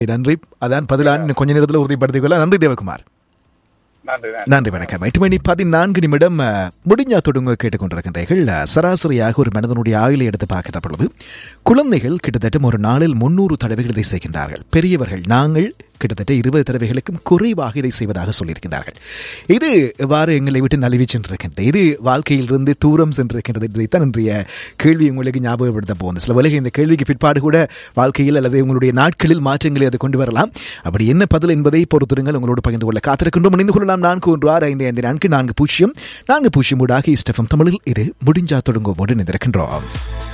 நன்றி அதான் பதிலான் இன்னும் கொஞ்ச நேரத்தில் உறுதிப்படுத்திக் கொள்ள நன்றி தேவகுமார் நன்றி நன்றி நன்றி வணக்கம் எட்டு மணி பதினான்கு நிமிடம் அஹ், முடிஞ்சா தொடுங்க கேட்டுக்கொண்டிருக்கின்றீர்கள் அஹ், சராசரியாக ஒரு மனிதனுடைய ஆயுளை எடுத்து பார்க்கிற பொழுது குழந்தைகள் கிட்டத்தட்ட ஒரு நாளில் முன்னூறு தடவைகள் இதை செய்கின்றார்கள் பெரியவர்கள் நாங்கள் கிட்டத்தட்ட இருபது தடவைகளுக்கும் குறைவாக இதை செய்வதாக சொல்லியிருக்கின்றார்கள் இது எவ்வாறு எங்களை விட்டு நழுவி சென்றிருக்கின்றது இது வாழ்க்கையிலிருந்து தூரம் சென்றிருக்கின்றது இதைத்தான் இன்றைய கேள்வி உங்களுக்கு ஞாபகப்படுத்த போகுது சில வேளைகள் இந்த கேள்விக்கு பிற்பாடு கூட வாழ்க்கையில் அல்லது உங்களுடைய நாட்களில் மாற்றங்களை அது கொண்டு வரலாம் அப்படி என்ன பதில் என்பதை பொறுத்திருங்கள் உங்களோடு பகிர்ந்து கொள்ள காத்திருக்கின்றோம் இணைந்து கொள்ளலாம் நான்கு ஒன்று ஆறு ஐந்து ஐந்து நான்கு நான்கு பூஜ்ஜியம் நான்கு பூஜ்ஜியம் ஊடாக இஸ்டஃபம் தமிழில் இது முடிஞ்சா தொடங்குவோடு இணைந்திருக்கின்றோம்